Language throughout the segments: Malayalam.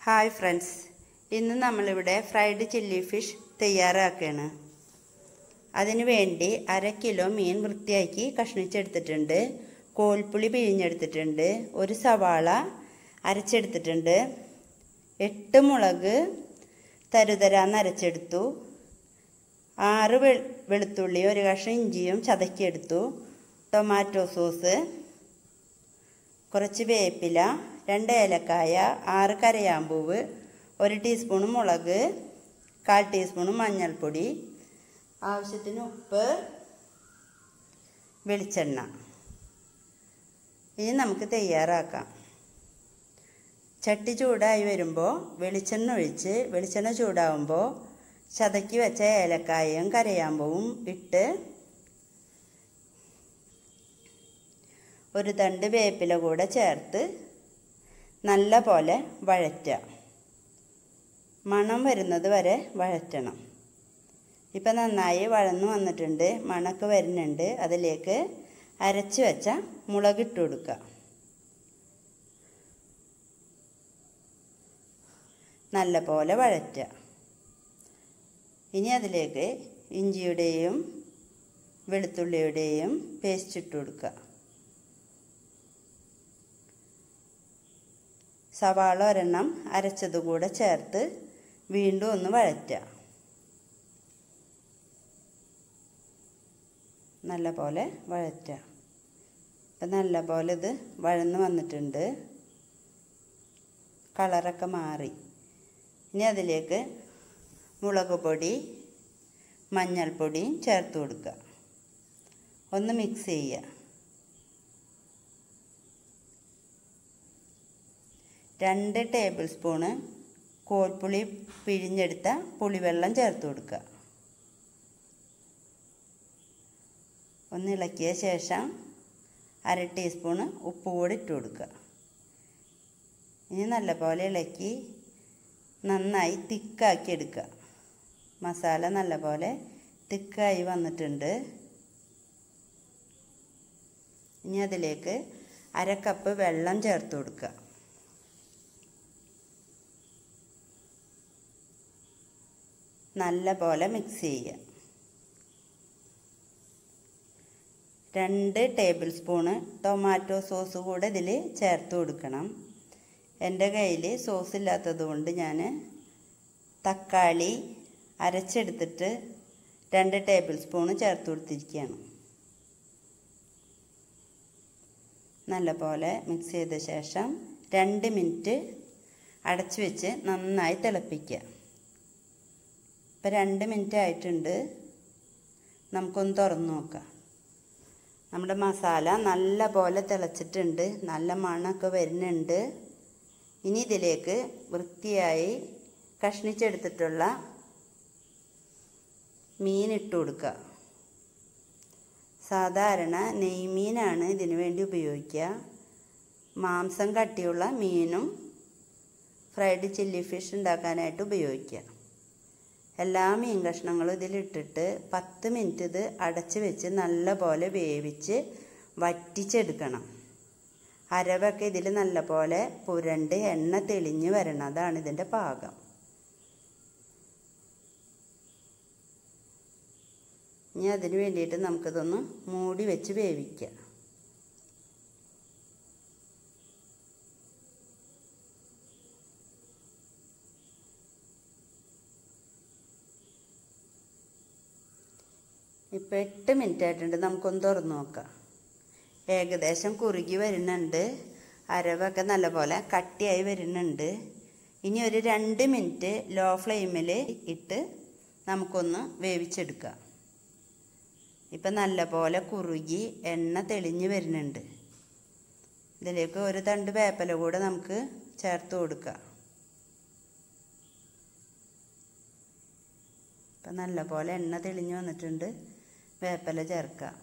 ഹായ് ഫ്രണ്ട്സ് ഇന്ന് നമ്മളിവിടെ ഫ്രൈഡ് ചില്ലി ഫിഷ് തയ്യാറാക്കുകയാണ് അതിനു വേണ്ടി അര കിലോ മീൻ വൃത്തിയാക്കി കഷ്ണിച്ചെടുത്തിട്ടുണ്ട് കോൽപ്പുളി പിഴിഞ്ഞെടുത്തിട്ടുണ്ട് ഒരു സവാള അരച്ചെടുത്തിട്ടുണ്ട് എട്ട് മുളക് തരുതരാന്ന് അരച്ചെടുത്തു ആറ് വെ വെളുത്തുള്ളി ഒരു കഷ്ണം ഇഞ്ചിയും ചതക്കിയെടുത്തു ടൊമാറ്റോ സോസ് കുറച്ച് വേപ്പില രണ്ട് ഏലക്കായ ആറ് കരയാമ്പൂവ് ഒരു ടീസ്പൂൺ മുളക് കാൽ ടീസ്പൂൺ മഞ്ഞൾപ്പൊടി ആവശ്യത്തിന് ഉപ്പ് വെളിച്ചെണ്ണ ഇനി നമുക്ക് തയ്യാറാക്കാം ചട്ടി ചൂടായി വരുമ്പോൾ വെളിച്ചെണ്ണ ഒഴിച്ച് വെളിച്ചെണ്ണ ചൂടാവുമ്പോൾ ചതക്കി വെച്ച ഏലക്കായയും കരയാമ്പൂവും ഇട്ട് ഒരു തണ്ട് വേപ്പില കൂടെ ചേർത്ത് നല്ല പോലെ വഴറ്റുക മണം വരുന്നത് വരെ വഴറ്റണം ഇപ്പം നന്നായി വഴന്നു വന്നിട്ടുണ്ട് മണമൊക്കെ വരുന്നുണ്ട് അതിലേക്ക് അരച്ച് വെച്ച മുളകിട്ട് കൊടുക്കുക നല്ല പോലെ വഴറ്റുക ഇനി അതിലേക്ക് ഇഞ്ചിയുടെയും വെളുത്തുള്ളിയുടെയും പേസ്റ്റ് ഇട്ട് കൊടുക്കുക സവാള ഒരെണ്ണം അരച്ചത് കൂടെ ചേർത്ത് വീണ്ടും ഒന്ന് വഴറ്റുക നല്ല പോലെ വഴറ്റുക ഇപ്പം നല്ല പോലെ ഇത് വഴന്ന് വന്നിട്ടുണ്ട് കളറൊക്കെ മാറി ഇനി അതിലേക്ക് മുളക് പൊടി മഞ്ഞൾപ്പൊടിയും ചേർത്ത് കൊടുക്കുക ഒന്ന് മിക്സ് ചെയ്യുക രണ്ട് ടേബിൾ സ്പൂണ് കോൽപ്പുളി പിഴിഞ്ഞെടുത്ത പുളിവെള്ളം ചേർത്ത് കൊടുക്കുക ഒന്ന് ഇളക്കിയ ശേഷം അര ടീസ്പൂണ് ഉപ്പ് കൂടി ഇട്ട് കൊടുക്കുക ഇനി നല്ലപോലെ ഇളക്കി നന്നായി തിക്കാക്കി എടുക്കുക മസാല നല്ലപോലെ തിക്കായി വന്നിട്ടുണ്ട് ഇനി അതിലേക്ക് അര കപ്പ് വെള്ളം ചേർത്ത് കൊടുക്കുക നല്ല പോലെ മിക്സ് ചെയ്യുക രണ്ട് ടേബിൾ സ്പൂണ് ടൊമാറ്റോ സോസ് കൂടെ ഇതിൽ ചേർത്ത് കൊടുക്കണം എൻ്റെ കയ്യിൽ സോസ് ഇല്ലാത്തത് കൊണ്ട് ഞാൻ തക്കാളി അരച്ചെടുത്തിട്ട് രണ്ട് ടേബിൾ സ്പൂണ് ചേർത്ത് കൊടുത്തിരിക്കുകയാണ് നല്ലപോലെ മിക്സ് ചെയ്ത ശേഷം രണ്ട് മിനിറ്റ് അടച്ചു വെച്ച് നന്നായി തിളപ്പിക്കുക ഇപ്പം രണ്ട് മിനിറ്റ് ആയിട്ടുണ്ട് നമുക്കൊന്ന് തുറന്ന് നോക്കാം നമ്മുടെ മസാല നല്ല പോലെ തിളച്ചിട്ടുണ്ട് നല്ല മണമൊക്കെ വരുന്നുണ്ട് ഇനി ഇതിലേക്ക് വൃത്തിയായി കഷ്ണിച്ചെടുത്തിട്ടുള്ള മീൻ ഇട്ട് കൊടുക്കുക സാധാരണ നെയ്മീനാണ് ഇതിനു വേണ്ടി ഉപയോഗിക്കുക മാംസം കട്ടിയുള്ള മീനും ഫ്രൈഡ് ചില്ലി ഫിഷ് ഉണ്ടാക്കാനായിട്ട് ഉപയോഗിക്കുക എല്ലാ മീൻ കഷ്ണങ്ങളും ഇതിലിട്ടിട്ട് പത്ത് മിനിറ്റ് ഇത് അടച്ച് വെച്ച് നല്ല പോലെ വേവിച്ച് വറ്റിച്ചെടുക്കണം അരവൊക്കെ ഇതിൽ നല്ല പോലെ പുരണ്ട് എണ്ണ തെളിഞ്ഞ് വരണം അതാണ് ഇതിൻ്റെ പാകം ഇനി അതിന് വേണ്ടിയിട്ട് നമുക്കിതൊന്ന് മൂടി വെച്ച് വേവിക്കാം ഇപ്പം എട്ട് മിനിറ്റ് ആയിട്ടുണ്ട് നമുക്കൊന്ന് തുറന്ന് നോക്കാം ഏകദേശം കുറുകി വരുന്നുണ്ട് അരവൊക്കെ നല്ലപോലെ കട്ടിയായി വരുന്നുണ്ട് ഇനി ഒരു രണ്ട് മിനിറ്റ് ലോ ഫ്ലെയിമിൽ ഇട്ട് നമുക്കൊന്ന് വേവിച്ചെടുക്കാം ഇപ്പം നല്ലപോലെ കുറുകി എണ്ണ തെളിഞ്ഞ് വരുന്നുണ്ട് ഇതിലേക്ക് ഒരു തണ്ട് വേപ്പല കൂടെ നമുക്ക് ചേർത്ത് കൊടുക്കാം ഇപ്പം നല്ലപോലെ എണ്ണ തെളിഞ്ഞ് വന്നിട്ടുണ്ട് വേപ്പല ചേർക്കാം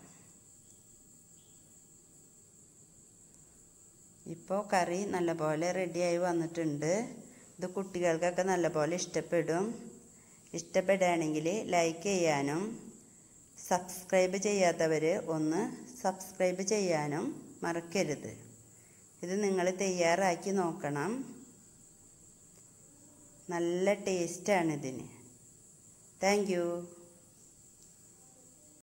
ഇപ്പോൾ കറി നല്ലപോലെ റെഡിയായി വന്നിട്ടുണ്ട് ഇത് കുട്ടികൾക്കൊക്കെ നല്ലപോലെ ഇഷ്ടപ്പെടും ഇഷ്ടപ്പെടുകയാണെങ്കിൽ ലൈക്ക് ചെയ്യാനും സബ്സ്ക്രൈബ് ചെയ്യാത്തവർ ഒന്ന് സബ്സ്ക്രൈബ് ചെയ്യാനും മറക്കരുത് ഇത് നിങ്ങൾ തയ്യാറാക്കി നോക്കണം നല്ല ടേസ്റ്റാണ് ഇതിന് താങ്ക് യു